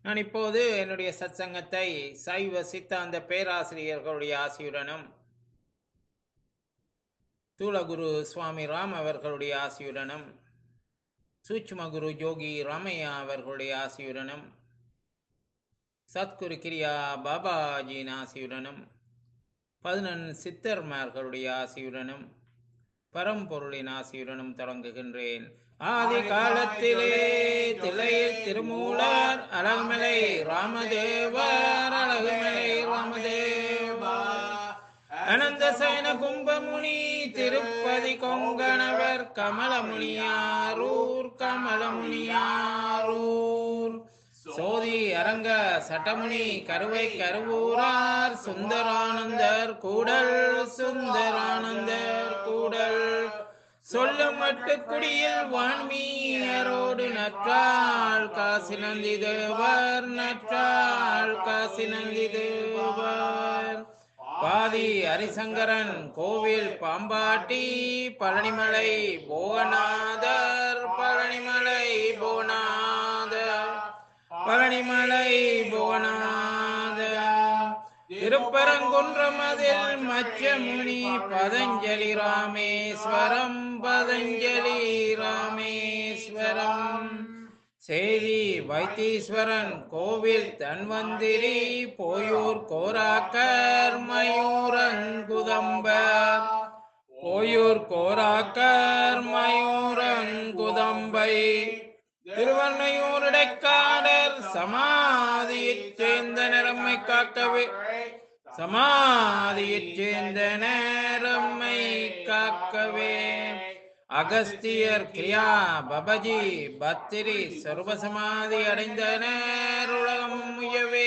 நான் இப்போது என்னுடைய சத்சங்கத்தை சைவ சித்தாந்த பேராசிரியர்களுடைய ஆசியுடனும் தூளகுரு சுவாமி ராம் அவர்களுடைய ஆசியுடனும் சூட்சும குரு ஜோகி ராமையா அவர்களுடைய ஆசியுடனும் சத்குரு கிரியா பாபாஜியின் ஆசியுடனும் பதினெண் சித்தர்மார்களுடைய ஆசியுடனும் பரம்பொருளின் ஆசியுடனும் தொடங்குகின்றேன் ஆதி காலத்திலே தில்லையில் திருமூலர் அழகுமலை ராமதேவர் அழகுமலை ராமதேவா அனந்த சயன கும்பமுனி திருப்பதி கொங்கணவர் கமலமுனியாரூர் கமலமுனியாரூர் சோதி அரங்க சட்டமுனி கருவை கருவூரார் சுந்தரானந்தர் கூடல் சுந்தரானந்தர் கூடல் சொல்லும் மட்டுக்குடியில் வான்மீயரோடு நற்றாள் காசி நந்தி தேவர் நற்றாள் காசி நந்தி தேவர் பாதி ஹரிசங்கரன் கோவில் பாம்பாட்டி பழனிமலை போகநாதர் பழனிமலை போகநாதர் பழனிமலை புவனாத திருப்பரங்குன்றமதில் மச்சமுனி பதஞ்சலி ராமேஸ்வரம் பதஞ்சலி ராமேஸ்வரம் சேரி வைத்தீஸ்வரன் கோவில் தன்வந்திரி போயூர் கோராக்கர் மயூரங்குதம்பர் போயூர் கோராக்கர் மயூரங்குதம்பை திருவண்ணையூருடைக்காடர் சமாதியைச் சேர்ந்த நிறம்மை காக்கவே சமாதியைச் சேர்ந்த நேரம்மை காக்கவே அகஸ்தியர் கிரியா பபஜி பத்திரி சர்வசமாதி அடைந்த நேருலகம் முயவே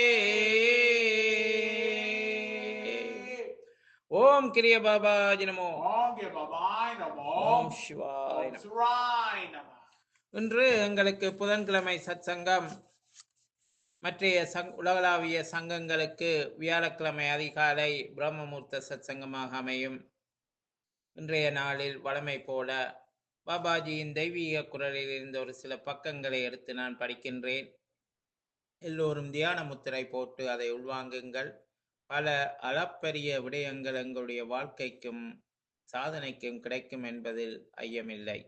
ஓம் கிரிய பாபாஜி நமோ ஓம் கே பாபாய் நமோ ஓம் சிவாய் ஓம் நமோ. சிவாய் நமோ இன்று எங்களுக்கு புதன்கிழமை சத்சங்கம் மற்றைய சங் உலகளாவிய சங்கங்களுக்கு வியாழக்கிழமை அதிகாலை பிரம்மமூர்த்த சத்சங்கமாக அமையும் இன்றைய நாளில் வழமை போல பாபாஜியின் தெய்வீக குரலில் இருந்த ஒரு சில பக்கங்களை எடுத்து நான் படிக்கின்றேன் எல்லோரும் தியான முத்திரை போட்டு அதை உள்வாங்குங்கள் பல அளப்பரிய விடயங்கள் எங்களுடைய வாழ்க்கைக்கும் சாதனைக்கும் கிடைக்கும் என்பதில் ஐயமில்லை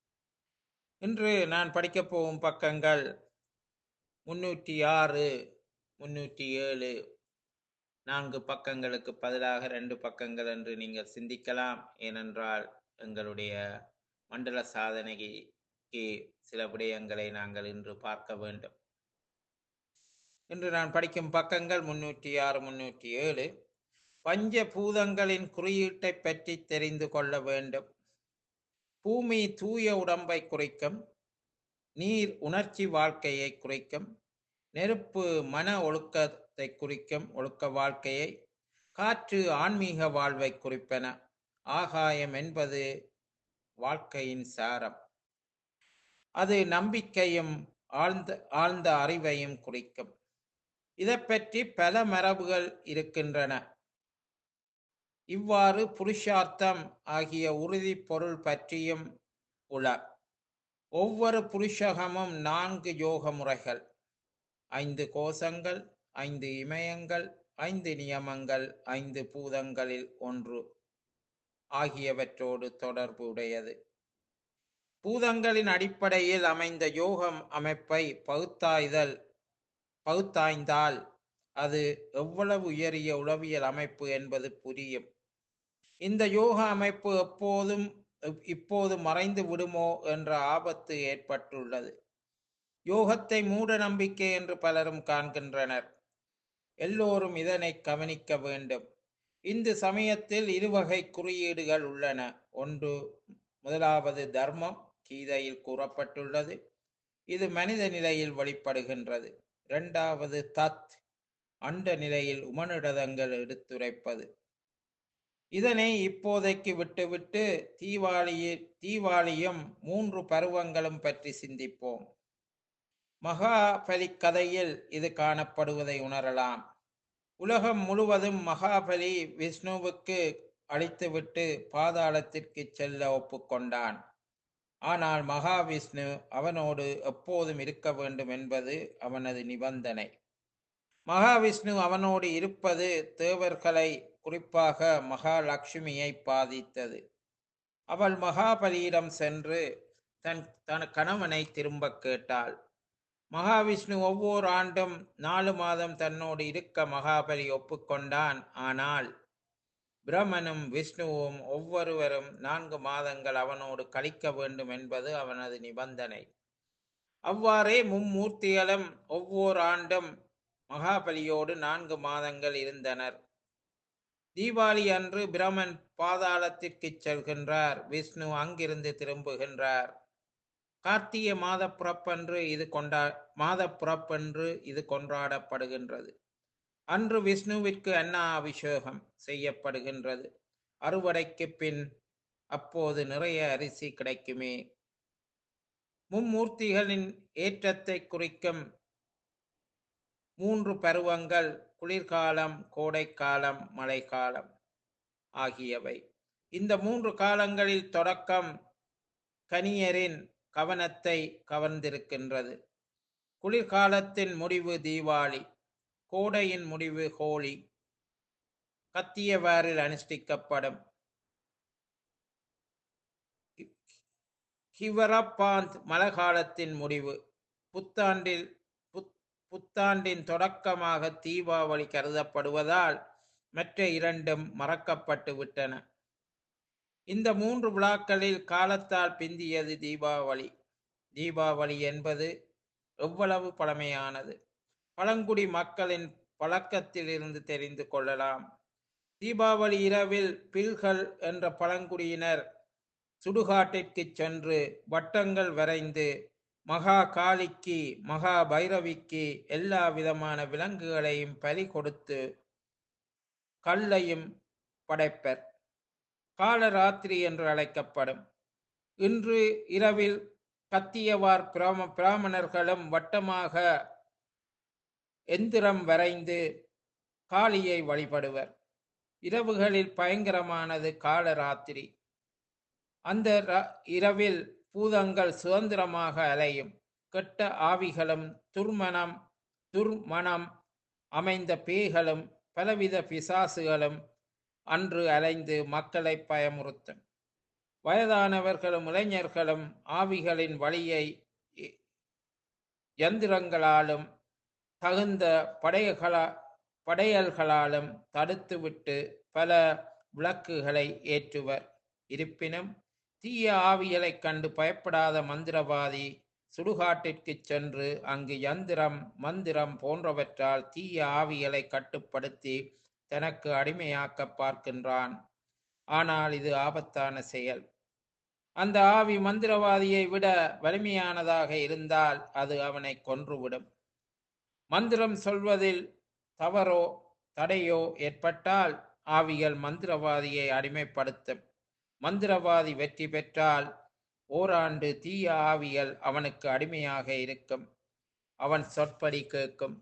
இன்று நான் படிக்கப் போகும் பக்கங்கள் முன்னூற்றி ஆறு முன்னூற்றி ஏழு நான்கு பக்கங்களுக்கு பதிலாக ரெண்டு பக்கங்கள் என்று நீங்கள் சிந்திக்கலாம் ஏனென்றால் எங்களுடைய மண்டல சாதனைக்கு சில விடயங்களை நாங்கள் இன்று பார்க்க வேண்டும் இன்று நான் படிக்கும் பக்கங்கள் முன்னூற்றி ஆறு முன்னூற்றி ஏழு பஞ்ச பூதங்களின் குறியீட்டை பற்றி தெரிந்து கொள்ள வேண்டும் பூமி தூய உடம்பை குறிக்கும் நீர் உணர்ச்சி வாழ்க்கையை குறிக்கும் நெருப்பு மன ஒழுக்கத்தை குறிக்கும் ஒழுக்க வாழ்க்கையை காற்று ஆன்மீக வாழ்வை குறிப்பன ஆகாயம் என்பது வாழ்க்கையின் சாரம் அது நம்பிக்கையும் ஆழ்ந்த ஆழ்ந்த அறிவையும் குறிக்கும் இதை பற்றி பல மரபுகள் இருக்கின்றன இவ்வாறு புருஷார்த்தம் ஆகிய உறுதி பொருள் பற்றியும் உள ஒவ்வொரு புருஷகமும் நான்கு யோக முறைகள் ஐந்து கோஷங்கள் ஐந்து இமயங்கள் ஐந்து நியமங்கள் ஐந்து பூதங்களில் ஒன்று ஆகியவற்றோடு தொடர்பு உடையது பூதங்களின் அடிப்படையில் அமைந்த யோகம் அமைப்பை பகுத்தாய்தல் பகுத்தாய்ந்தால் அது எவ்வளவு உயரிய உளவியல் அமைப்பு என்பது புரியும் இந்த யோக அமைப்பு எப்போதும் இப்- இப்போது மறைந்து விடுமோ என்ற ஆபத்து ஏற்பட்டுள்ளது யோகத்தை மூட நம்பிக்கை என்று பலரும் காண்கின்றனர் எல்லோரும் இதனை கவனிக்க வேண்டும் இந்த சமயத்தில் இருவகை குறியீடுகள் உள்ளன ஒன்று முதலாவது தர்மம் கீதையில் கூறப்பட்டுள்ளது இது மனித நிலையில் வெளிப்படுகின்றது இரண்டாவது தத் அண்ட நிலையில் உமனிடதங்கள் எடுத்துரைப்பது இதனை இப்போதைக்கு விட்டுவிட்டு தீவாளியை தீவாளியும் மூன்று பருவங்களும் பற்றி சிந்திப்போம் மகாபலி கதையில் இது காணப்படுவதை உணரலாம் உலகம் முழுவதும் மகாபலி விஷ்ணுவுக்கு அழித்துவிட்டு பாதாளத்திற்கு செல்ல ஒப்புக்கொண்டான் ஆனால் மகாவிஷ்ணு அவனோடு எப்போதும் இருக்க வேண்டும் என்பது அவனது நிபந்தனை மகாவிஷ்ணு அவனோடு இருப்பது தேவர்களை குறிப்பாக மகாலட்சுமியை பாதித்தது அவள் மகாபலியிடம் சென்று தன் தன் கணவனை திரும்பக் கேட்டாள் மகாவிஷ்ணு ஒவ்வொரு ஆண்டும் நாலு மாதம் தன்னோடு இருக்க மகாபலி ஒப்புக்கொண்டான் ஆனால் பிரமனும் விஷ்ணுவும் ஒவ்வொருவரும் நான்கு மாதங்கள் அவனோடு கழிக்க வேண்டும் என்பது அவனது நிபந்தனை அவ்வாறே மும்மூர்த்திகளும் ஒவ்வொரு ஆண்டும் மகாபலியோடு நான்கு மாதங்கள் இருந்தனர் தீபாவளி அன்று பிரமன் பாதாளத்திற்கு செல்கின்றார் விஷ்ணு அங்கிருந்து திரும்புகின்றார் கார்த்திகை மாத பிறப்பன்று இது கொண்டா மாத பிறப்பன்று இது கொண்டாடப்படுகின்றது அன்று விஷ்ணுவிற்கு அன்னா அபிஷேகம் செய்யப்படுகின்றது அறுவடைக்கு பின் அப்போது நிறைய அரிசி கிடைக்குமே மும்மூர்த்திகளின் ஏற்றத்தை குறிக்கும் மூன்று பருவங்கள் குளிர்காலம் கோடைக்காலம் மழைக்காலம் ஆகியவை இந்த மூன்று காலங்களில் தொடக்கம் கனியரின் கவனத்தை கவர்ந்திருக்கின்றது குளிர்காலத்தின் முடிவு தீபாவளி கோடையின் முடிவு ஹோலி கத்தியவாரில் அனுஷ்டிக்கப்படும் ஹிவரப்பாந்த் மழைக்காலத்தின் முடிவு புத்தாண்டில் புத்- புத்தாண்டின் தொடக்கமாக தீபாவளி கருதப்படுவதால் மற்ற இரண்டும் மறக்கப்பட்டு விட்டன இந்த மூன்று விழாக்களில் காலத்தால் பிந்தியது தீபாவளி தீபாவளி என்பது எவ்வளவு பழமையானது பழங்குடி மக்களின் பழக்கத்திலிருந்து தெரிந்து கொள்ளலாம் தீபாவளி இரவில் பில்கள் என்ற பழங்குடியினர் சுடுகாட்டிற்கு சென்று வட்டங்கள் வரைந்து மகா காளிக்கு மகா பைரவிக்கு எல்லா விதமான விலங்குகளையும் பலி கொடுத்து கல்லையும் படைப்பர் காலராத்திரி என்று அழைக்கப்படும் இன்று இரவில் கத்தியவார் பிராம பிராமணர்களும் வட்டமாக எந்திரம் வரைந்து காளியை வழிபடுவர் இரவுகளில் பயங்கரமானது காலராத்திரி அந்த ர- இரவில் பூதங்கள் சுதந்திரமாக அலையும் கெட்ட ஆவிகளும் துர்மணம் துர்மணம் அமைந்த பேய்களும் பலவித பிசாசுகளும் அன்று அலைந்து மக்களை பயமுறுத்தும் வயதானவர்களும் இளைஞர்களும் ஆவிகளின் வழியை இ- யந்திரங்களாலும் தகுந்த படைகளா படையல்களாலும் தடுத்துவிட்டு பல விளக்குகளை ஏற்றுவர் இருப்பினும் தீய ஆவிகளைக் கண்டு பயப்படாத மந்திரவாதி சுடுகாட்டிற்கு சென்று அங்கு யந்திரம் மந்திரம் போன்றவற்றால் தீய ஆவிகளை கட்டுப்படுத்தி தனக்கு அடிமையாக்க பார்க்கின்றான் ஆனால் இது ஆபத்தான செயல் அந்த ஆவி மந்திரவாதியை விட வலிமையானதாக இருந்தால் அது அவனை கொன்றுவிடும் மந்திரம் சொல்வதில் தவறோ தடையோ ஏற்பட்டால் ஆவிகள் மந்திரவாதியை அடிமைப்படுத்தும் மந்திரவாதி வெற்றி பெற்றால் ஓராண்டு தீய ஆவிகள் அவனுக்கு அடிமையாக இருக்கும் அவன் சொற்படி கேட்கும்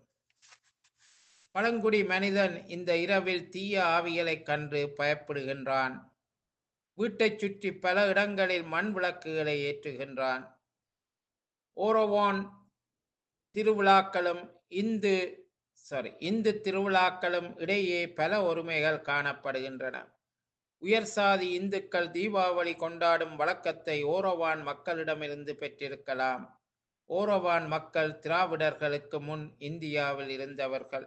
பழங்குடி மனிதன் இந்த இரவில் தீய ஆவிகளைக் கண்டு பயப்படுகின்றான் வீட்டைச் சுற்றி பல இடங்களில் மண் விளக்குகளை ஏற்றுகின்றான் ஓரோவான் திருவிழாக்களும் இந்து சாரி இந்து திருவிழாக்களும் இடையே பல ஒருமைகள் காணப்படுகின்றன உயர் சாதி இந்துக்கள் தீபாவளி கொண்டாடும் வழக்கத்தை ஓரோவான் மக்களிடமிருந்து பெற்றிருக்கலாம் ஓரோவான் மக்கள் திராவிடர்களுக்கு முன் இந்தியாவில் இருந்தவர்கள்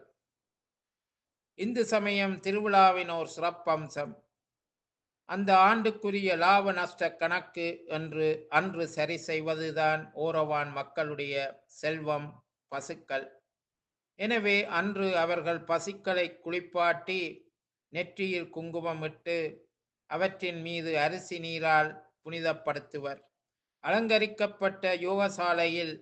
இந்து சமயம் திருவிழாவின் ஓர் சிறப்பம்சம் அந்த ஆண்டுக்குரிய லாப நஷ்ட கணக்கு என்று அன்று சரி செய்வதுதான் ஓரவான் மக்களுடைய செல்வம் பசுக்கள் எனவே அன்று அவர்கள் பசுக்களை குளிப்பாட்டி நெற்றியில் குங்குமமிட்டு அவற்றின் மீது அரிசி நீரால் புனிதப்படுத்துவர் அலங்கரிக்கப்பட்ட யோகசாலையில்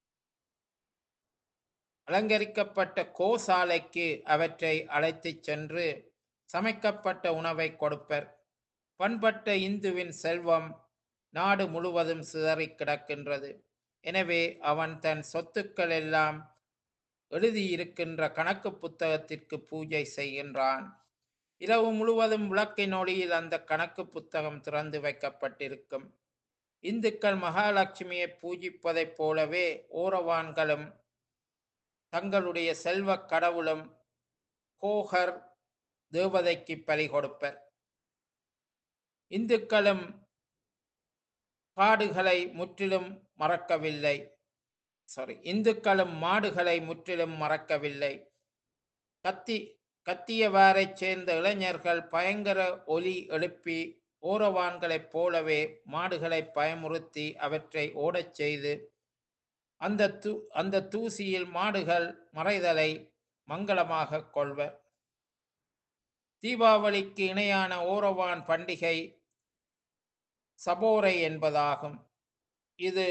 அலங்கரிக்கப்பட்ட கோசாலைக்கு அவற்றை அழைத்துச் சென்று சமைக்கப்பட்ட உணவை கொடுப்பர் பண்பட்ட இந்துவின் செல்வம் நாடு முழுவதும் சிதறிக் கிடக்கின்றது எனவே அவன் தன் சொத்துக்கள் எல்லாம் எழுதியிருக்கின்ற கணக்கு புத்தகத்திற்கு பூஜை செய்கின்றான் இரவு முழுவதும் விளக்கின் ஒளியில் அந்த கணக்கு புத்தகம் திறந்து வைக்கப்பட்டிருக்கும் இந்துக்கள் மகாலட்சுமியை பூஜிப்பதைப் போலவே ஓரவான்களும் தங்களுடைய செல்வக் கடவுளும் கோகர் தேவதைக்கு பலி கொடுப்பர் இந்துக்களும் காடுகளை முற்றிலும் மறக்கவில்லை சாரி இந்துக்களும் மாடுகளை முற்றிலும் மறக்கவில்லை கத்தி கத்தியவாரைச் சேர்ந்த இளைஞர்கள் பயங்கர ஒலி எழுப்பி ஓரவான்களைப் போலவே மாடுகளை பயமுறுத்தி அவற்றை ஓடச் செய்து அந்த தூ அந்த தூசியில் மாடுகள் மறைதலை மங்களமாக கொள்வர் தீபாவளிக்கு இணையான ஓரவான் பண்டிகை சபோரை என்பதாகும் இது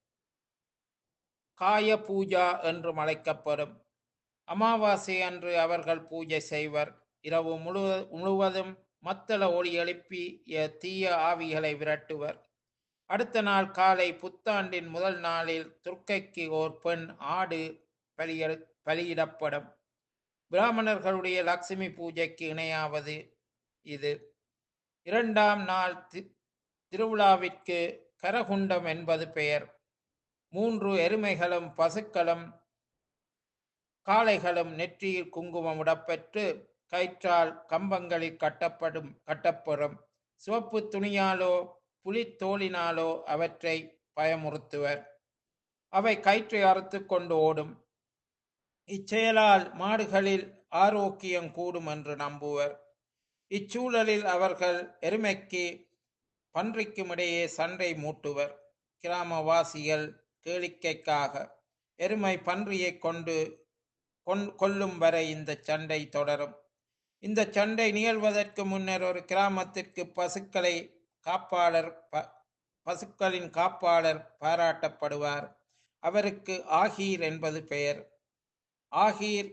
காய பூஜா என்றும் அழைக்கப்படும் அமாவாசை அன்று அவர்கள் பூஜை செய்வர் இரவு முழு முழுவதும் மத்தள ஒளி எழுப்பி எ- தீய ஆவிகளை விரட்டுவர் அடுத்த நாள் காலை புத்தாண்டின் முதல் நாளில் துர்க்கைக்கு ஓர் பெண் ஆடு பலியெடு பலியிடப்படும் பிராமணர்களுடைய லட்சுமி பூஜைக்கு இணையாவது இது இரண்டாம் நாள் தி- திருவிழாவிற்கு கரகுண்டம் என்பது பெயர் மூன்று எருமைகளும் பசுக்களும் காளைகளும் நெற்றியில் குங்குமம் இடப்பெற்று கயிற்றால் கம்பங்களில் கட்டப்படும் கட்டப்பெறும் சிவப்பு துணியாலோ புலித்தோலினாலோ அவற்றை பயமுறுத்துவர் அவை கயிற்றை அறுத்து கொண்டு ஓடும் இச்செயலால் மாடுகளில் ஆரோக்கியம் கூடும் என்று நம்புவர் இச்சூழலில் அவர்கள் எருமைக்கு பன்றிக்கும் இடையே சண்டை மூட்டுவர் கிராமவாசிகள் கேளிக்கைக்காக எருமை பன்றியை கொண்டு கொன்- கொல்லும் வரை இந்த சண்டை தொடரும் இந்த சண்டை நிகழ்வதற்கு முன்னர் ஒரு கிராமத்திற்கு பசுக்களை காப்பாளர் ப- பசுக்களின் காப்பாளர் பாராட்டப்படுவார் அவருக்கு ஆகீர் என்பது பெயர் ஆகீர்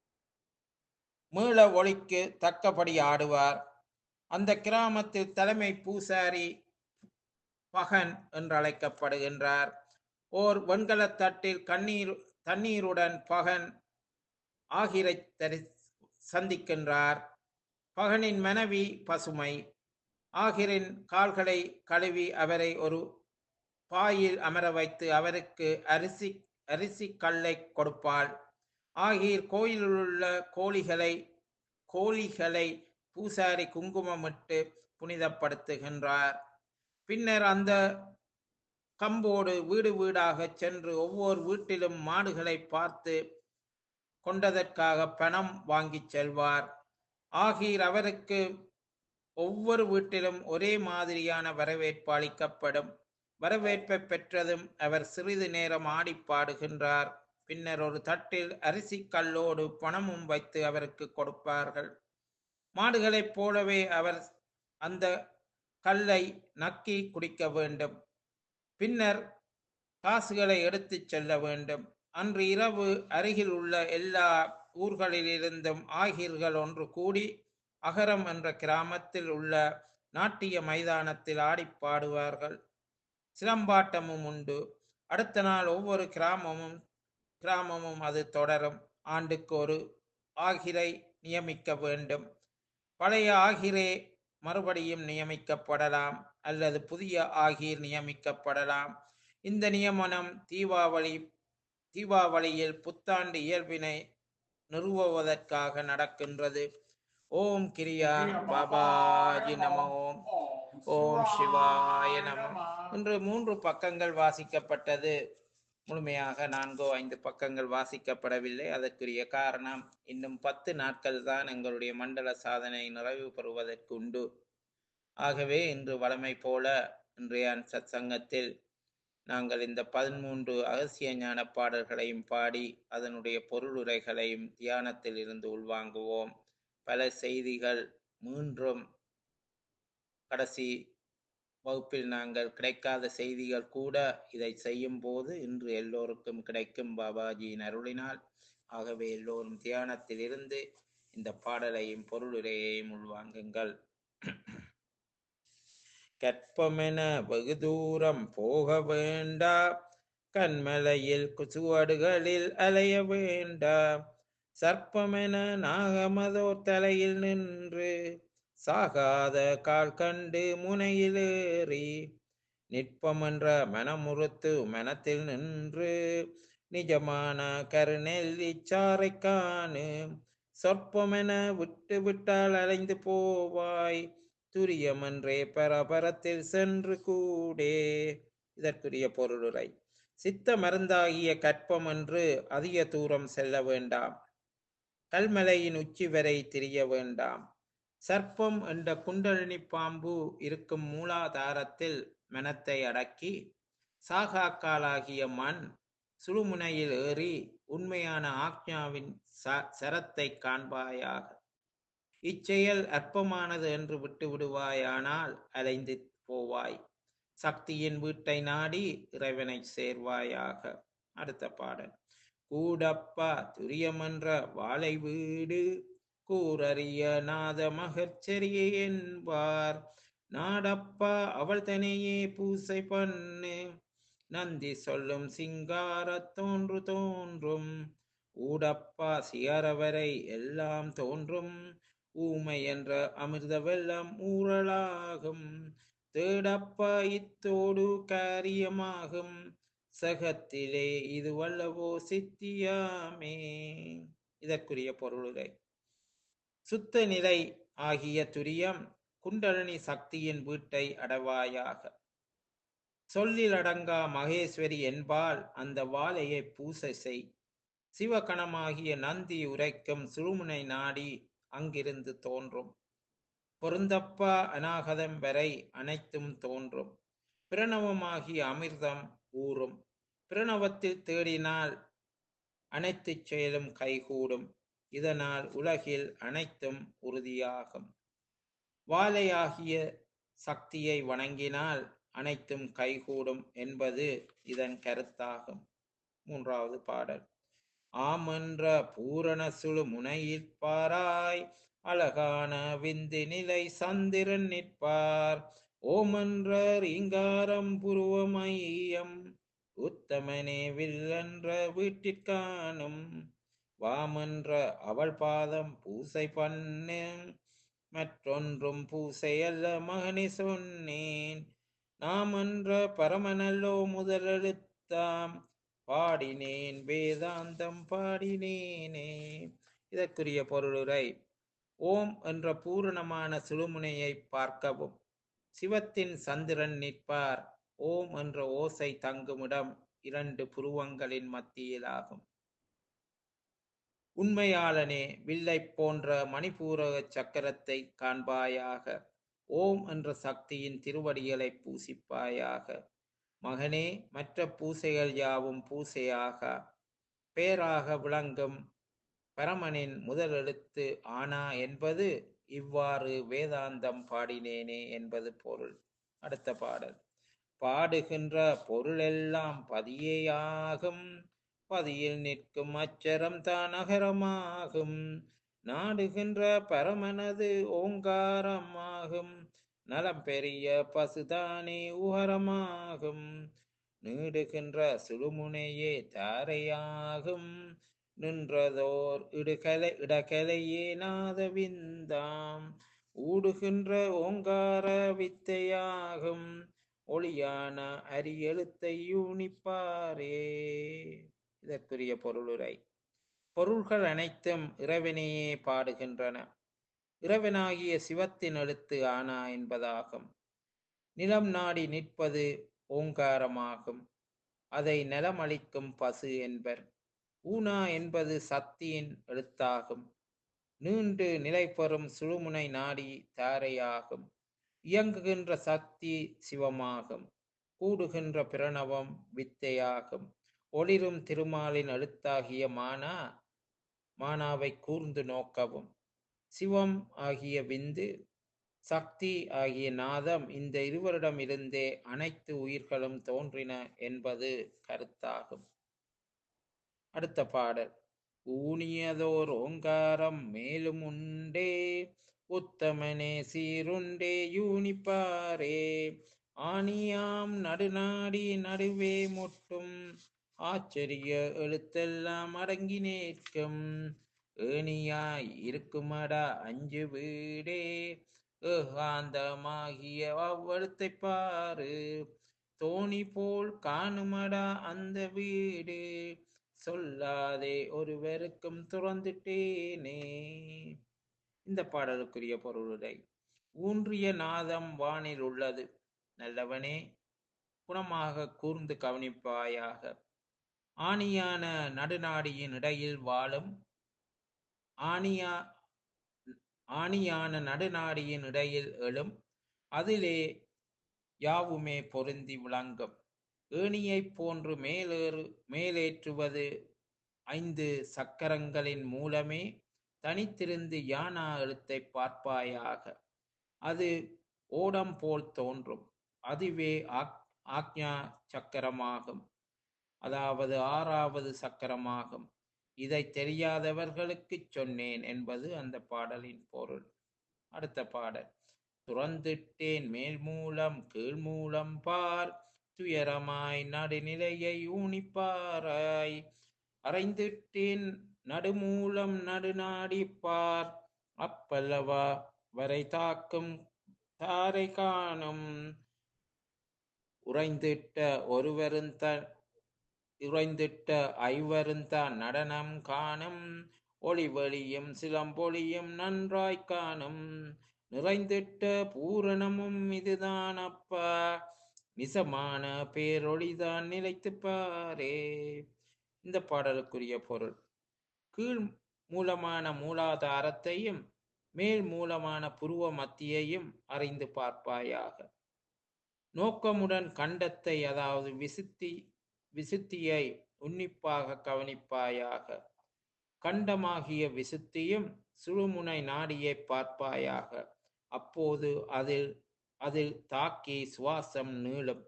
மீள ஒளிக்கு தக்கபடி ஆடுவார் அந்த கிராமத்தில் தலைமை பூசாரி பகன் என்று அழைக்கப்படுகின்றார் ஓர் வெண்கலத் தட்டில் கண்ணீர் தண்ணீருடன் பகன் ஆகிரை தரி சந்திக்கின்றார் பகனின் மனைவி பசுமை ஆகிரின் கால்களை கழுவி அவரை ஒரு பாயில் அமர வைத்து அவருக்கு அரிசி அரிசி கல்லை கொடுப்பாள் ஆகீர் கோயிலில் உள்ள கோழிகளை கோழிகளை பூசாரி குங்குமமிட்டு புனிதப்படுத்துகின்றார் பின்னர் அந்த கம்போடு வீடு வீடாக சென்று ஒவ்வொரு வீட்டிலும் மாடுகளை பார்த்து கொண்டதற்காக பணம் வாங்கிச் செல்வார் ஆகீர் அவருக்கு ஒவ்வொரு வீட்டிலும் ஒரே மாதிரியான வரவேற்பு அளிக்கப்படும் வரவேற்பை பெற்றதும் அவர் சிறிது நேரம் ஆடி பாடுகின்றார் பின்னர் ஒரு தட்டில் அரிசி கல்லோடு பணமும் வைத்து அவருக்கு கொடுப்பார்கள் மாடுகளைப் போலவே அவர் அந்த கல்லை நக்கி குடிக்க வேண்டும் பின்னர் காசுகளை எடுத்துச் செல்ல வேண்டும் அன்று இரவு அருகில் உள்ள எல்லா ஊர்களிலிருந்தும் ஆகிர்கள் ஒன்று கூடி அகரம் என்ற கிராமத்தில் உள்ள நாட்டிய மைதானத்தில் ஆடிப் பாடுவார்கள் சிலம்பாட்டமும் உண்டு அடுத்த நாள் ஒவ்வொரு கிராமமும் கிராமமும் அது தொடரும் ஆண்டுக்கு ஒரு ஆகிரை நியமிக்க வேண்டும் பழைய ஆகிரே மறுபடியும் நியமிக்கப்படலாம் அல்லது புதிய ஆகீர் நியமிக்கப்படலாம் இந்த நியமனம் தீபாவளி தீபாவளியில் புத்தாண்டு இயல்பினை நிறுவுவதற்காக நடக்கின்றது ஓம் கிரியா பாபாஜி நம ஓம் ஓம் சிவாய நம இன்று மூன்று பக்கங்கள் வாசிக்கப்பட்டது முழுமையாக நான்கோ ஐந்து பக்கங்கள் வாசிக்கப்படவில்லை அதற்குரிய காரணம் இன்னும் பத்து நாட்கள் தான் எங்களுடைய மண்டல சாதனை நிறைவு பெறுவதற்கு உண்டு ஆகவே இன்று வழமை போல இன்றைய சத் சங்கத்தில் நாங்கள் இந்த பதிமூன்று அகசிய ஞான பாடல்களையும் பாடி அதனுடைய பொருளுரைகளையும் தியானத்தில் இருந்து உள்வாங்குவோம் பல செய்திகள் மூன்றும் கடைசி வகுப்பில் நாங்கள் கிடைக்காத செய்திகள் கூட இதை செய்யும் போது இன்று எல்லோருக்கும் கிடைக்கும் பாபாஜியின் அருளினால் ஆகவே எல்லோரும் தியானத்தில் இருந்து இந்த பாடலையும் பொருளுரையையும் உள்வாங்குங்கள் கற்பமென வெகு தூரம் போக வேண்டா கண்மலையில் குசுவடுகளில் அலைய வேண்டா சர்ப்பமென நாகமதோ தலையில் நின்று சாகாத கால் கண்டு முனையிலேறி நிற்பமென்ற மனமுறுத்து மனத்தில் நின்று நிஜமான கருநெல்லி சாறை காணு சொற்பமென விட்டு விட்டால் அலைந்து போவாய் துரியமென்றே பரபரத்தில் சென்று கூடே இதற்குரிய பொருளுரை சித்த மருந்தாகிய கற்பம் என்று அதிக தூரம் செல்ல வேண்டாம் கல்மலையின் உச்சி வரை திரிய வேண்டாம் சர்ப்பம் என்ற குண்டலினி பாம்பு இருக்கும் மூலாதாரத்தில் மனத்தை அடக்கி சாகாக்காலாகிய மண் சுழுமுனையில் ஏறி உண்மையான ஆக்ஞாவின் ச சரத்தை காண்பாயாக இச்செயல் அற்பமானது என்று விட்டு விடுவாயானால் அலைந்து போவாய் சக்தியின் வீட்டை நாடி இறைவனை சேர்வாயாக அடுத்த பாடல் கூடப்பா துரியமன்ற வாழை வீடு கூறறிய நாத மகச்சரியே என்பார் நாடப்பா அவள் தனையே பூசை பண்ணு நந்தி சொல்லும் சிங்கார தோன்று தோன்றும் ஊடப்பா சிகரவரை எல்லாம் தோன்றும் ஊமை என்ற அமிர்த வெள்ளம் ஊறலாகும் தேடப்பா இத்தோடு காரியமாகும் சகத்திலே இது வல்லவோ சித்தியாமே இதற்குரிய பொருளுரை சுத்த நிலை ஆகிய துரியம் குண்டலினி சக்தியின் வீட்டை அடவாயாக சொல்லில் அடங்கா மகேஸ்வரி என்பால் அந்த வாழையை பூசை செய் சிவகணமாகிய நந்தி உரைக்கும் சுழுமுனை நாடி அங்கிருந்து தோன்றும் பொருந்தப்பா அநாகதம் வரை அனைத்தும் தோன்றும் பிரணவமாகிய அமிர்தம் ஊறும் பிரணவத்தில் தேடினால் அனைத்து செயலும் கைகூடும் இதனால் உலகில் அனைத்தும் உறுதியாகும் வாழையாகிய சக்தியை வணங்கினால் அனைத்தும் கைகூடும் என்பது இதன் கருத்தாகும் மூன்றாவது பாடல் ஆமென்ற பூரண சுழு முனையில் பாராய் அழகான விந்து நிலை சந்திரன் நிற்பார் ஓமென்ற ரீங்காரம் புருவமையம் உத்தமனே வில்லென்ற வீட்டிற்கானும் வாமென்ற அவள் பாதம் பூசை பண்ணு மற்றொன்றும் பூசை அல்ல மகனே சொன்னேன் நாம் என்ற பரமனல்லோ முதலெழுத்தாம் பாடினேன் வேதாந்தம் பாடினேனே இதற்குரிய பொருளுரை ஓம் என்ற பூரணமான சுழுமுனையை பார்க்கவும் சிவத்தின் சந்திரன் நிற்பார் ஓம் என்ற ஓசை தங்குமிடம் இரண்டு புருவங்களின் மத்தியிலாகும் உண்மையாளனே வில்லை போன்ற மணிபூரக சக்கரத்தை காண்பாயாக ஓம் என்ற சக்தியின் திருவடிகளை பூசிப்பாயாக மகனே மற்ற பூசைகள் யாவும் பூசையாக பேராக விளங்கும் பரமனின் முதல் எழுத்து ஆனா என்பது இவ்வாறு வேதாந்தம் பாடினேனே என்பது பொருள் அடுத்த பாடல் பாடுகின்ற பொருளெல்லாம் பதியேயாகும் பதியில் நிற்கும் அச்சரம் தான் அகரமாகும் நாடுகின்ற பரமனது ஓங்காரமாகும் நலம் பெரிய பசுதானே உகரமாகும் நீடுகின்ற சுழுமுனையே தாரையாகும் நின்றதோர் இடுகலை இடகலையே நாதவிந்தாம் ஊடுகின்ற ஓங்கார வித்தையாகும் ஒளியான அரியெழுத்தை யூனிப்பாரே இதற்குரிய பொருளுரை பொருள்கள் அனைத்தும் இறைவனையே பாடுகின்றன இறைவனாகிய சிவத்தின் எழுத்து ஆனா என்பதாகும் நிலம் நாடி நிற்பது ஓங்காரமாகும் அதை நிலமளிக்கும் பசு என்பர் ஊனா என்பது சக்தியின் எழுத்தாகும் நீண்டு நிலை பெறும் சுழுமுனை நாடி தாரையாகும் இயங்குகின்ற சக்தி சிவமாகும் கூடுகின்ற பிரணவம் வித்தையாகும் ஒளிரும் திருமாலின் எழுத்தாகிய மானா மானாவை கூர்ந்து நோக்கவும் சிவம் ஆகிய விந்து சக்தி ஆகிய நாதம் இந்த இருவரிடமிருந்தே அனைத்து உயிர்களும் தோன்றின என்பது கருத்தாகும் அடுத்த பாடல் ஊனியதோர் ஓங்காரம் மேலும் உண்டே உத்தமனே சீருண்டே யூனிப்பாரே ஆணியாம் நடுநாடி நடுவே முட்டும் ஆச்சரிய எழுத்தெல்லாம் அடங்கி நிற்கும் ஏணியாய் இருக்குமடா அஞ்சு வீடே ஏகாந்தமாகிய அவ்வழுத்தை பாரு தோணி போல் காணுமடா அந்த வீடு சொல்லாதே ஒருவருக்கும் துறந்துட்டேனே இந்த பாடலுக்குரிய பொருளுரை ஊன்றிய நாதம் வானில் உள்ளது நல்லவனே குணமாக கூர்ந்து கவனிப்பாயாக ஆணியான நடுநாடியின் இடையில் வாழும் ஆணியா ஆணியான நடுநாடியின் இடையில் எழும் அதிலே யாவுமே பொருந்தி விளங்கும் ஏணியைப் போன்று மேலேறு மேலேற்றுவது ஐந்து சக்கரங்களின் மூலமே தனித்திருந்து யானா எழுத்தை பார்ப்பாயாக அது ஓடம் போல் தோன்றும் அதுவே ஆக்- ஆக்ஞா சக்கரமாகும் அதாவது ஆறாவது சக்கரமாகும் இதை தெரியாதவர்களுக்குச் சொன்னேன் என்பது அந்த பாடலின் பொருள் அடுத்த பாடல் துறந்திட்டேன் மேல் மூலம் கீழ் மூலம் பார் துயரமாய் நடுநிலையை ஊனிப்பாராய் அறைந்திட்டேன் நடுமூலம் நடுநாடி பார் அப்பல்லவா வரை தாக்கும் தாரை காணும் உறைந்திட்ட ஒருவரும் தன் உறைந்திட்ட ஐவருந்தான் நடனம் காணும் ஒளிவெளியும் சிலம்பொலியும் நன்றாய் காணும் நிறைந்திட்ட பூரணமும் இதுதான் அப்பா நிசமான பேரொளிதான் நிலைத்து பாரே இந்த பாடலுக்குரிய பொருள் கீழ் மூலமான மூலாதாரத்தையும் மேல் மூலமான புருவ மத்தியையும் அறிந்து பார்ப்பாயாக நோக்கமுடன் கண்டத்தை அதாவது விசுத்தி விசுத்தியை உன்னிப்பாக கவனிப்பாயாக கண்டமாகிய விசுத்தியும் சுழுமுனை நாடியை பார்ப்பாயாக அப்போது அதில் அதில் தாக்கி சுவாசம் நீளும்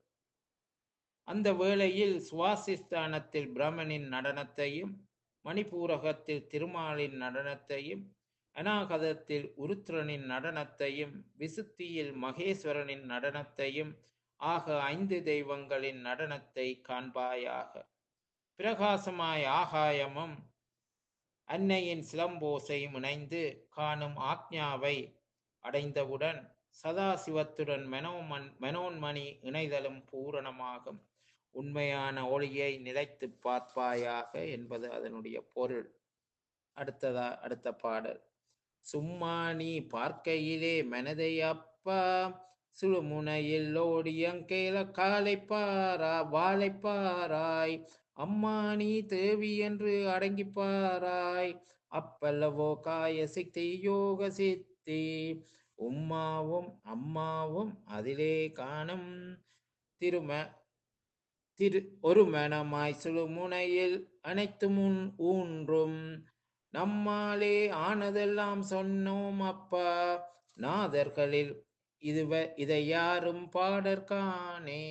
அந்த வேளையில் சுவாசிஸ்தானத்தில் பிரமனின் நடனத்தையும் மணிபூரகத்தில் திருமாலின் நடனத்தையும் அநாகதத்தில் உருத்திரனின் நடனத்தையும் விசுத்தியில் மகேஸ்வரனின் நடனத்தையும் ஆக ஐந்து தெய்வங்களின் நடனத்தை காண்பாயாக பிரகாசமாய் ஆகாயமும் அன்னையின் சிலம்போசையும் இணைந்து காணும் ஆக்ஞாவை அடைந்தவுடன் சதாசிவத்துடன் மெனோமன் மெனோன்மணி இணைதலும் பூரணமாகும் உண்மையான ஒளியை நிலைத்து பார்ப்பாயாக என்பது அதனுடைய பொருள் அடுத்ததா அடுத்த பாடல் சும்மா நீ பார்க்கையிலே மனதை அப்பா சுழுமுனையில் ஓடியங்கேல காலை பாரா வாழை பாராய் அம்மா நீ தேவி என்று அடங்கி பாராய் அப்பல்லவோ காய சித்தி யோக சித்தி உம்மாவும் அம்மாவும் அதிலே காணும் திரும திரு ஒரு மனமாய் சுழுமுனையில் அனைத்து முன் ஊன்றும் நம்மாலே ஆனதெல்லாம் சொன்னோம் அப்பா நாதர்களில் இதுவ இதை யாரும் பாடற்கானே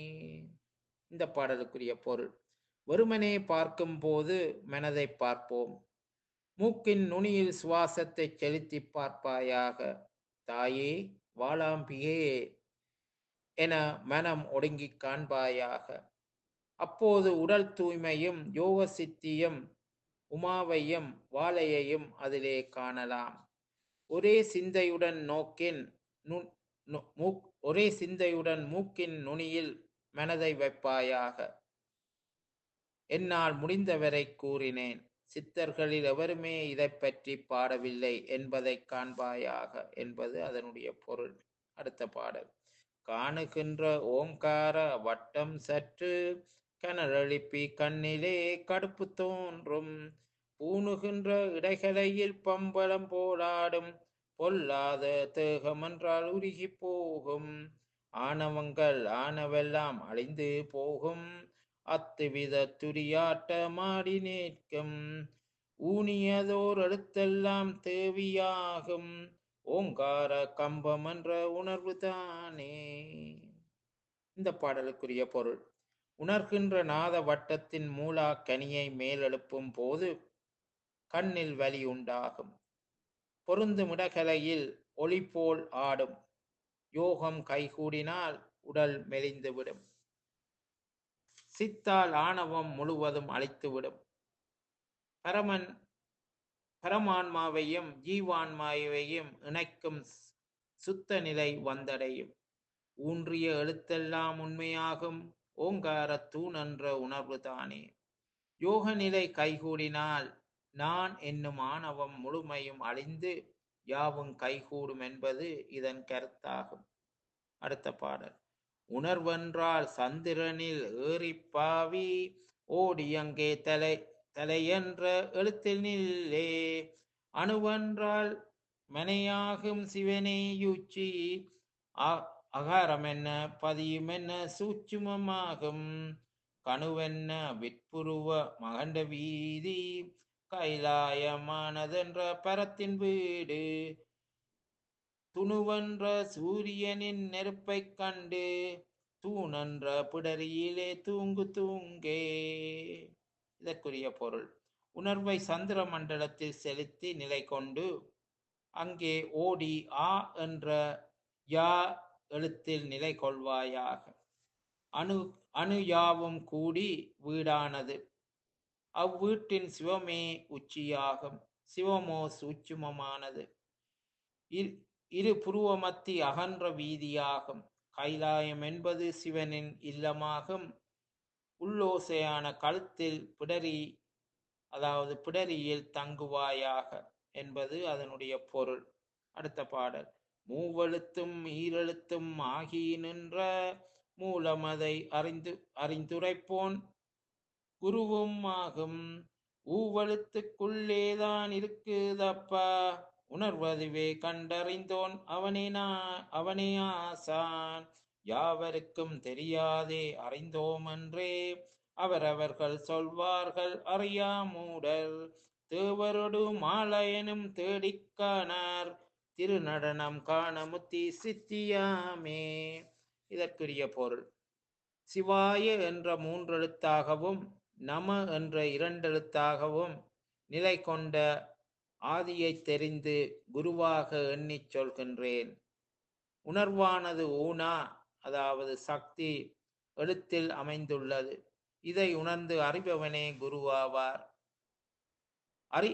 இந்த பாடலுக்குரிய பொருள் வெறுமனே பார்க்கும் போது மனதை பார்ப்போம் மூக்கின் நுனியில் சுவாசத்தை செலுத்தி பார்ப்பாயாக தாயே வாளாம்பியே என மனம் ஒடுங்கிக் காண்பாயாக அப்போது உடல் தூய்மையும் யோக சித்தியும் உமாவையும் வாழையையும் அதிலே காணலாம் ஒரே சிந்தையுடன் நோக்கின் நு- நு- மூக்- ஒரே சிந்தையுடன் மூக்கின் நுனியில் மனதை வைப்பாயாக என்னால் முடிந்தவரை கூறினேன் சித்தர்களில் எவருமே இதைப் பற்றி பாடவில்லை என்பதை காண்பாயாக என்பது அதனுடைய பொருள் அடுத்த பாடல் காணுகின்ற ஓங்கார வட்டம் சற்று கனலெழுப்பி கண்ணிலே கடுப்பு தோன்றும் பூணுகின்ற இடைகளையில் பம்பளம் போலாடும் பொல்லாத தேகமென்றால் உருகி போகும் ஆணவங்கள் ஆனவெல்லாம் அழிந்து போகும் அத்துவித துரியாட்டமாடி நிற்கும் ஊனியதோர் எழுத்தெல்லாம் தேவியாகும் ஓங்கார கம்பம் என்ற உணர்வு தானே இந்த பாடலுக்குரிய பொருள் உணர்கின்ற நாத வட்டத்தின் மூலா கனியை மேலெழுப்பும் போது கண்ணில் வலி உண்டாகும் பொருந்தும் இடகலையில் ஒளி போல் ஆடும் யோகம் கைகூடினால் உடல் மெலிந்துவிடும் சித்தால் ஆணவம் முழுவதும் அழித்துவிடும் பரமன் பரமான்மாவையும் ஜீவான்மாவையும் இணைக்கும் சுத்த நிலை வந்தடையும் ஊன்றிய எழுத்தெல்லாம் உண்மையாகும் ஓங்காரத் தூண் என்ற உணர்வு தானே யோக நிலை கைகூடினால் நான் என்னும் ஆணவம் முழுமையும் அழிந்து யாவும் கைகூடும் என்பது இதன் கருத்தாகும் அடுத்த பாடல் உணர்வென்றால் சந்திரனில் ஏறிப் பாவி ஓடி அங்கே தலை தலையென்ற எழுத்தினிலே அணுவென்றால் மனையாகும் சிவனேயுச்சி அ- அகாரம் என்ன பதியும் என்ன சூட்சுமமாகும் கணுவென்ன விற்புருவ மகண்ட வீதி கைலாயமானதென்ற பரத்தின் வீடு துணுவென்ற சூரியனின் நெருப்பைக் கண்டு தூணென்ற பிடரியிலே தூங்கு தூங்கே இதற்குரிய பொருள் உணர்வை சந்திர மண்டலத்தில் செலுத்தி நிலை கொண்டு அங்கே ஓடி ஆ என்ற யா எழுத்தில் நிலை கொள்வாயாக அணு அணு யாவும் கூடி வீடானது அவ்வீட்டின் சிவமே உச்சியாகும் சிவமோ சூட்சுமமானது இல்- இரு புருவமத்தி அகன்ற வீதியாகும் கைலாயம் என்பது சிவனின் இல்லமாகும் உள்ளோசையான கழுத்தில் பிடரி அதாவது பிடரியில் தங்குவாயாக என்பது அதனுடைய பொருள் அடுத்த பாடல் மூவெழுத்தும் ஈரெழுத்தும் ஆகி நின்ற மூலமதை அறிந்து அறிந்துரைப்போன் குருவும் ஆகும் ஊவெழுத்துக்குள்ளேதான் இருக்குதப்பா உணர்வதுவே கண்டறிந்தோன் அவனே நான் அவனே ஆசான் யாவருக்கும் தெரியாதே அறிந்தோம் என்றே அவரவர்கள் சொல்வார்கள் அறியாமூடர் தேவரொடு மாலயனும் தேடிக் காணார் திருநடனம் காண முத்தி சித்தியாமே இதற்குரிய பொருள் சிவாய என்ற மூன்றெழுத்தாகவும் நம என்ற இரண்டெழுத்தாகவும் நிலை கொண்ட ஆதியைத் தெரிந்து குருவாக எண்ணிச் சொல்கின்றேன் உணர்வானது ஊனா அதாவது சக்தி எழுத்தில் அமைந்துள்ளது இதை உணர்ந்து அறிபவனே குருவாவார் அறி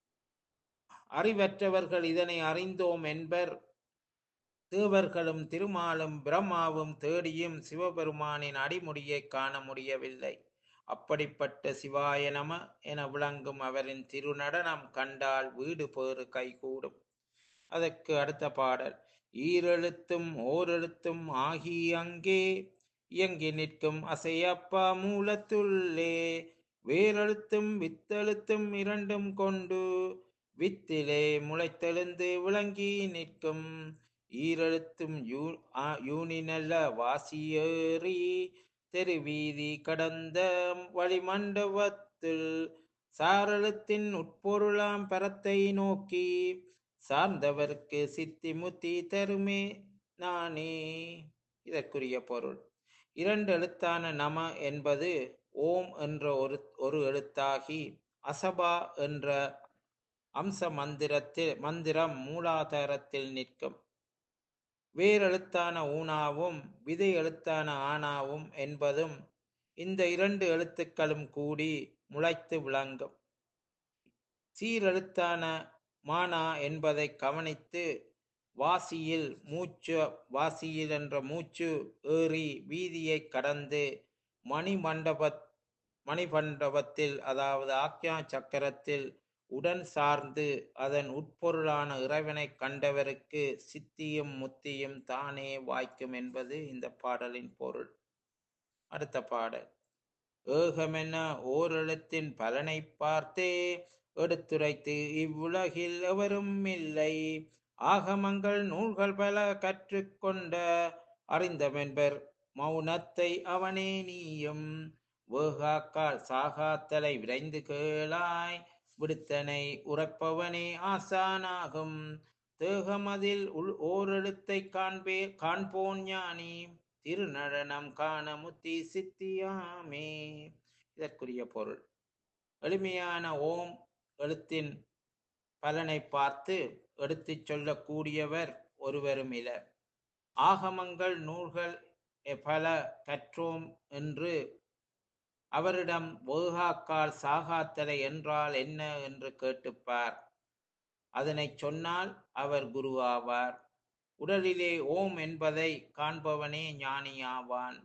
அறிவற்றவர்கள் இதனை அறிந்தோம் என்பர் தேவர்களும் திருமாலும் பிரம்மாவும் தேடியும் சிவபெருமானின் அடிமுடியை காண முடியவில்லை அப்படிப்பட்ட சிவாய நம என விளங்கும் அவரின் திருநடனம் கண்டால் வீடு பேறு கைகூடும் அதற்கு அடுத்த பாடல் ஈரெழுத்தும் ஓரெழுத்தும் ஆகி அங்கே இயங்கி நிற்கும் அசையப்பா மூலத்துள்ளே வேரெழுத்தும் வித்தெழுத்தும் இரண்டும் கொண்டு வித்திலே முளைத்தெழுந்து விளங்கி நிற்கும் ஈரெழுத்தும் யூ ஆ- யூனினல்ல வாசியேறி தெருவீதி கடந்த வளிமண்டபத்தில் சாரளத்தின் உட்பொருளாம் பரத்தை நோக்கி சார்ந்தவர்க்கு சித்தி முத்தி தருமே நானே இதற்குரிய பொருள் இரண்டு எழுத்தான நம என்பது ஓம் என்ற ஒரு ஒரு எழுத்தாகி அசபா என்ற அம்ச மந்திரத்தில் மந்திரம் மூலாதாரத்தில் நிற்கும் வேரெழுத்தான ஊனாவும் விதை எழுத்தான ஆனாவும் என்பதும் இந்த இரண்டு எழுத்துக்களும் கூடி முளைத்து விளங்கும் சீரெழுத்தான மானா என்பதை கவனித்து வாசியில் மூச்சு வாசியில் என்ற மூச்சு ஏறி வீதியை கடந்து மணிமண்டப மணிமண்டபத்தில் அதாவது ஆக்யா சக்கரத்தில் உடன் சார்ந்து அதன் உட்பொருளான இறைவனை கண்டவருக்கு சித்தியும் முத்தியும் தானே வாய்க்கும் என்பது இந்த பாடலின் பொருள் அடுத்த பாடல் ஏகமென ஓரெழுத்தின் பலனை பார்த்தே எடுத்துரைத்து இவ்வுலகில் எவரும் இல்லை ஆகமங்கள் நூல்கள் பல கற்றுக்கொண்ட அறிந்தமென்பர் மௌனத்தை அவனே நீயும் வேகாக்கால் சாகாத்தலை விரைந்து கேளாய் விடுத்தனை உரைப்பவனே ஆசானாகும் தேகமதில் உள் ஓரெழுத்தை காண்பே காண்போன் ஞானி திருநடனம் காண முத்தி சித்தியாமே இதற்குரிய பொருள் எளிமையான ஓம் எழுத்தின் பலனை பார்த்து எடுத்துச் சொல்லக்கூடியவர் ஒருவரும் இலர் ஆகமங்கள் நூல்கள் எ- பல கற்றோம் என்று அவரிடம் வேகாக்கால் சாகாத்தலை என்றால் என்ன என்று கேட்டுப்பார் அதனைச் சொன்னால் அவர் குருவாவார் உடலிலே ஓம் என்பதை காண்பவனே ஞானியாவான்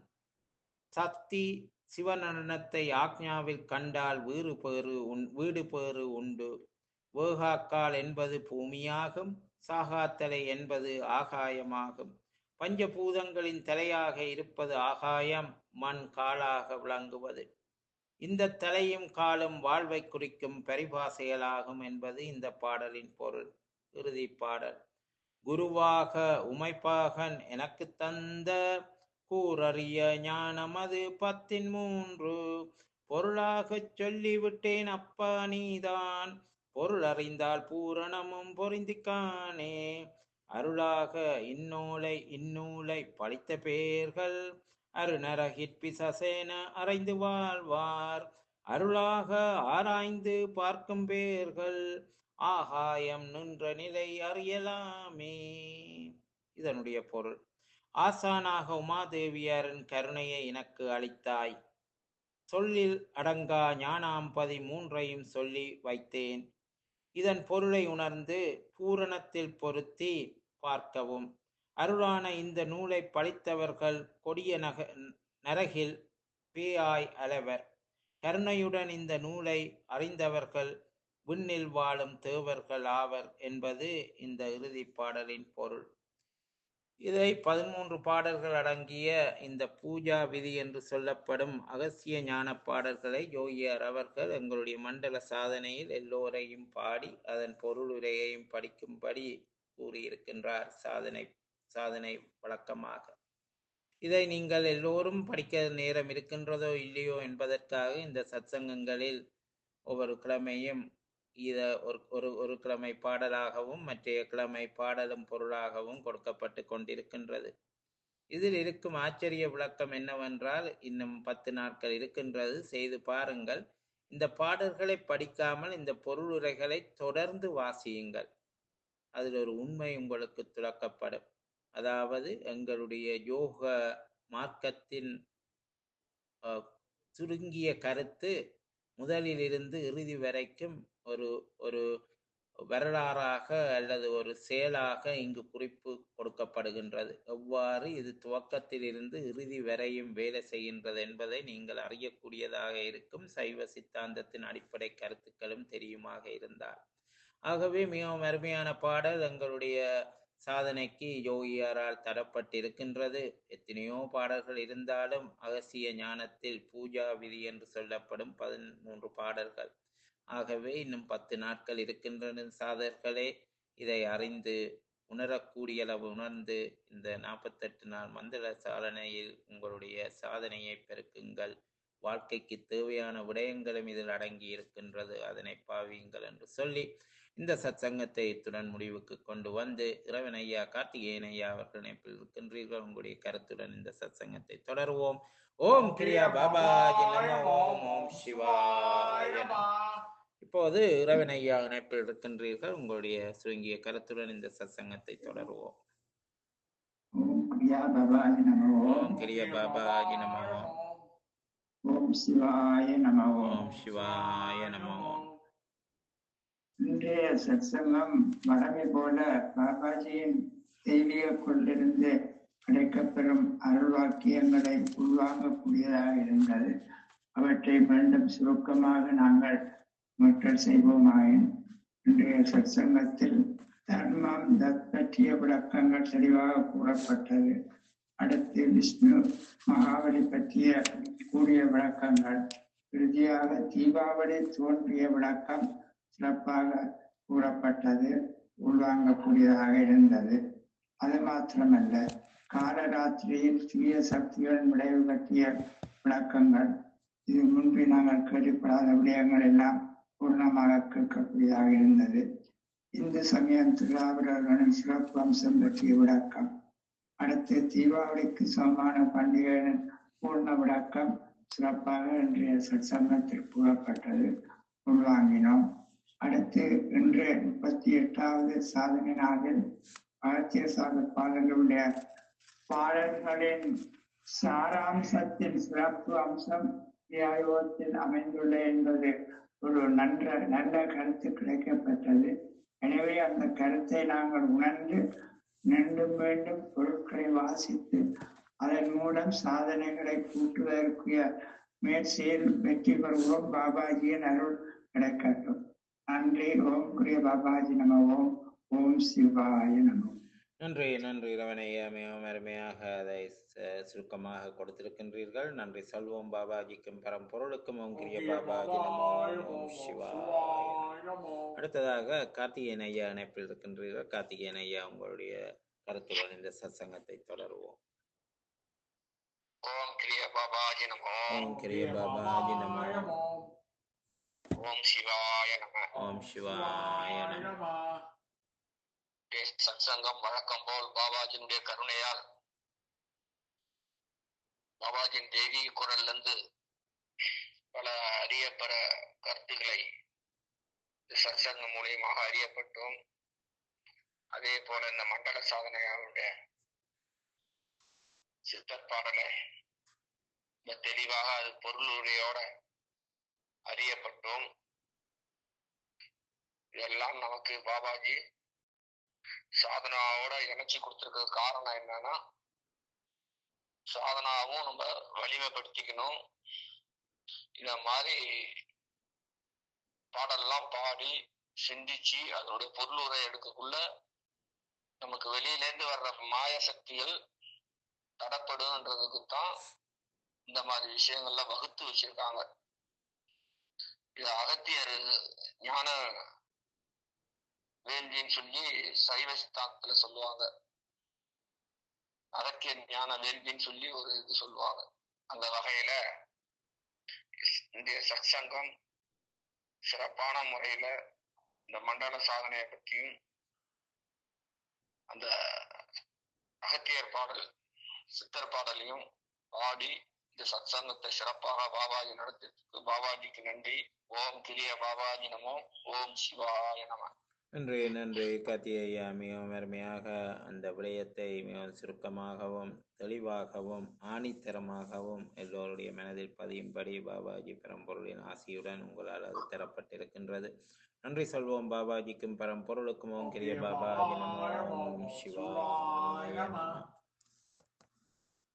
சக்தி சிவநடனத்தை ஆக்ஞாவில் கண்டால் வீறு பேறு உண் வீடு பேறு உண்டு வேகாக்கால் என்பது பூமியாகும் சாகாத்தலை என்பது ஆகாயமாகும் பஞ்சபூதங்களின் தலையாக இருப்பது ஆகாயம் மண் காலாக விளங்குவது இந்த தலையும் காலும் வாழ்வை குறிக்கும் பரிபாசைகளாகும் என்பது இந்த பாடலின் பொருள் இறுதி பாடல் குருவாக உமைப்பாகன் எனக்கு தந்த கூறறிய ஞானமது பத்தின் மூன்று பொருளாகச் சொல்லிவிட்டேன் அப்பா நீதான் பொருள் அறிந்தால் பூரணமும் பொருந்திக்கானே அருளாக இந்நூலை இந்நூலை படித்த பேர்கள் அருணரகிற்பிசசேன அறைந்து வாழ்வார் அருளாக ஆராய்ந்து பார்க்கும் பேர்கள் ஆகாயம் நின்ற நிலை அறியலாமே இதனுடைய பொருள் ஆசானாக உமாதேவியாரின் கருணையை எனக்கு அளித்தாய் சொல்லில் அடங்கா ஞானாம்பதி மூன்றையும் சொல்லி வைத்தேன் இதன் பொருளை உணர்ந்து பூரணத்தில் பொருத்தி பார்க்கவும் அருளான இந்த நூலை படித்தவர்கள் கொடிய நக நரகில் பேயாய் அலவர் கருணையுடன் இந்த நூலை அறிந்தவர்கள் விண்ணில் வாழும் தேவர்கள் ஆவர் என்பது இந்த இறுதி பாடலின் பொருள் இதை பதிமூன்று பாடல்கள் அடங்கிய இந்த பூஜா விதி என்று சொல்லப்படும் அகசிய ஞான பாடல்களை யோகியார் அவர்கள் எங்களுடைய மண்டல சாதனையில் எல்லோரையும் பாடி அதன் பொருளுரையையும் படிக்கும்படி கூறியிருக்கின்றார் சாதனை சாதனை வழக்கமாக இதை நீங்கள் எல்லோரும் படிக்க நேரம் இருக்கின்றதோ இல்லையோ என்பதற்காக இந்த சத்சங்கங்களில் ஒவ்வொரு கிழமையும் இத ஒரு ஒரு ஒரு கிழமை பாடலாகவும் மற்றைய கிழமை பாடலும் பொருளாகவும் கொடுக்கப்பட்டு கொண்டிருக்கின்றது இதில் இருக்கும் ஆச்சரிய விளக்கம் என்னவென்றால் இன்னும் பத்து நாட்கள் இருக்கின்றது செய்து பாருங்கள் இந்த பாடல்களை படிக்காமல் இந்த பொருளுரைகளை தொடர்ந்து வாசியுங்கள் அதில் ஒரு உண்மை உங்களுக்கு துளக்கப்படும் அதாவது எங்களுடைய யோக மார்க்கத்தின் அஹ், சுருங்கிய கருத்து முதலிலிருந்து இறுதி வரைக்கும் ஒரு ஒரு வரலாறாக அல்லது ஒரு செயலாக இங்கு குறிப்பு கொடுக்கப்படுகின்றது எவ்வாறு இது துவக்கத்திலிருந்து இறுதி வரையும் வேலை செய்கின்றது என்பதை நீங்கள் அறியக்கூடியதாக இருக்கும் சைவ சித்தாந்தத்தின் அடிப்படை கருத்துக்களும் தெரியுமாக இருந்தால் ஆகவே மிகவும் அருமையான பாடல் எங்களுடைய சாதனைக்கு யோகியாரால் தரப்பட்டிருக்கின்றது எத்தனையோ பாடல்கள் இருந்தாலும் அகசிய ஞானத்தில் பூஜா விதி என்று சொல்லப்படும் பதிமூன்று பாடல்கள் ஆகவே இன்னும் பத்து நாட்கள் இருக்கின்றன சாதர்களே இதை அறிந்து உணரக்கூடிய அளவு உணர்ந்து இந்த நாற்பத்தெட்டு நாள் மந்திர சாதனையில் உங்களுடைய சாதனையை பெருக்குங்கள் வாழ்க்கைக்கு தேவையான விடயங்களும் இதில் அடங்கி இருக்கின்றது அதனை பாவியுங்கள் என்று சொல்லி இந்த சத்சங்கத்தை இத்துடன் முடிவுக்கு கொண்டு வந்து இறைவன் ஐயா கார்த்திகேயன் ஐயா அவர்கள் இணைப்பில் இருக்கின்றீர்கள் உங்களுடைய கருத்துடன் இந்த சத்சங்கத்தை தொடருவோம் ஓம் கிரியா பாபாஜி நமோ ஓம் ஓம் சிவாய நமோ. இப்போது இறைவன் ஐயா இணைப்பில் இருக்கின்றீர்கள் உங்களுடைய சுருங்கிய கருத்துடன் இந்த சத்சங்கத்தை தொடருவோம் ஓம் கிரியா பவாய நமோ ஓம் கிரிய பாபாஜி நமோ ஓம் சிவாய நமோ ஓம் சிவாய நமோ இன்றைய சத்சங்கம் வழமை போல பாபாஜியின் தெய்வீக கொண்டிருந்து கிடைக்கப்பெறும் அருள் வாக்கியங்களை உள்வாங்கக்கூடியதாக இருந்தது அவற்றை மீண்டும் சுருக்கமாக நாங்கள் மக்கள் செய்வோமாயின் இன்றைய சத்சங்கத்தில் தர்மம் தத் பற்றிய விளக்கங்கள் தெளிவாக கூறப்பட்டது அடுத்து விஷ்ணு மகாபலி பற்றிய கூடிய விளக்கங்கள் இறுதியாக தீபாவளி தோன்றிய விளக்கம் சிறப்பாக கூறப்பட்டது உள்வாங்கக்கூடியதாக இருந்தது அது மாத்திரமல்ல காலராத்திரியில் தீய சக்திகளின் விளைவு பற்றிய விளக்கங்கள் இது முன்பு நாங்கள் கேள்விப்படாத விடயங்கள் எல்லாம் பூர்ணமாக கேட்கக்கூடியதாக இருந்தது இந்து சமயம் திராவிடர்களின் சிறப்பு அம்சம் பற்றிய விளக்கம் அடுத்து தீபாவளிக்கு சமமான பண்டிகைகளின் பூர்ண விளக்கம் சிறப்பாக இன்றைய சத்சங்கத்தில் கூறப்பட்டது உள்வாங்கினோம் அடுத்து இன்று முப்பத்தி எட்டாவது சாதனை நாளில் பாரதிய சாத பாடல்களுடைய பாடல்களின் சாராம்சத்தின் சிறப்பு அம்சம் வியாயோகத்தில் அமைந்துள்ள என்பது ஒரு நன்ற நல்ல கருத்து கிடைக்கப்பட்டது எனவே அந்த கருத்தை நாங்கள் உணர்ந்து மீண்டும் மீண்டும் பொருட்களை வாசித்து அதன் மூலம் சாதனைகளை கூட்டுவதற்குரிய முயற்சியில் வெற்றி பெறுவோம் பாபாஜியின் அருள் கிடைக்கட்டும் நன்றி ஓம் கிரிய பாபாஜி நம ஓம் ஓம் சிவாய நம நன்றி நன்றி ரவணையா மிகவும் அருமையாக அதை ச- சுருக்கமாக கொடுத்திருக்கின்றீர்கள் நன்றி சொல்வோம் பாபாஜிக்கும் பரம்பொருளுக்கும் ஓம் கிரிய பாபாஜி நமோ ஓம் சிவாய நமோ. அடுத்ததாக கார்த்திகேயன் ஐயா இணைப்பில் இருக்கின்றீர்கள் கார்த்திகேயன் ஐயா உங்களுடைய கருத்துடன் இந்த சத்சங்கத்தை தொடருவோம் ஓம் கிரிய பாபாஜி நமோ ஓம் கிரிய பாபாஜி நமோ ஓம் சிவாய நம ஓம் சிவாய நமோ சத்சங்கம் வழக்கம் போல் பாபாஜியினுடைய கருணையால் பாபாஜியின் தெய்வீக குரல்ல இருந்து பல அறியப்பெற கருத்துக்களை இந்த சத்சங்கம் மூலியமாக அறியப்பட்டோம் அதே போல இந்த மண்டல சாதனையாளுடைய சித்தர் பாடலை இந்த தெளிவாக அது பொருளுடையோட அறியப்பட்டோம் இதெல்லாம் நமக்கு பாபாஜி சாதனாவோட இணைச்சு கொடுத்துருக்கிறது காரணம் என்னன்னா சாதனாவும் நம்ம வலிமைப்படுத்திக்கணும் இந்த மாதிரி பாடல்லாம் பாடி சிந்திச்சு அதனுடைய பொருளுரை எடுக்கக்குள்ள நமக்கு வெளியில இருந்து வர்ற மாய சக்திகள் தடப்படுன்றதுக்கு தான் இந்த மாதிரி விஷயங்கள்ல வகுத்து வச்சிருக்காங்க இது அகத்தியர் ஞான வேள்வின்னு சொல்லி சைவ சித்தாந்தத்துல சொல்லுவாங்க அகத்திய ஞான வேள்வின்னு சொல்லி ஒரு இது சொல்லுவாங்க அந்த வகையில இந்த சத்சங்கம் சிறப்பான முறையில இந்த மண்டல சாதனையை பற்றியும் அந்த அகத்தியர் பாடல் சித்தர் பாடலையும் பாடி இந்த சத்சங்கத்தை சிறப்பாக பாபாஜி நடத்தியதுக்கு பாபாஜிக்கு நன்றி ஓம் கிரிய பாபாஜி நமோ ஓம் சிவாய நம நன்றி நன்றி கார்த்திகேயா மிகவும் அருமையாக அந்த விடயத்தை மிகவும் சுருக்கமாகவும் தெளிவாகவும் ஆணித்தரமாகவும் எல்லோருடைய மனதில் பதியும்படி பாபாஜி பரம்பொருளின் ஆசியுடன் உங்களால் அது தரப்பட்டிருக்கின்றது நன்றி சொல்வோம் பாபாஜிக்கும் பரம்பொருளுக்கும் ஓம் கிரிய பாபாஜி நமோ ஓம் சிவாய நம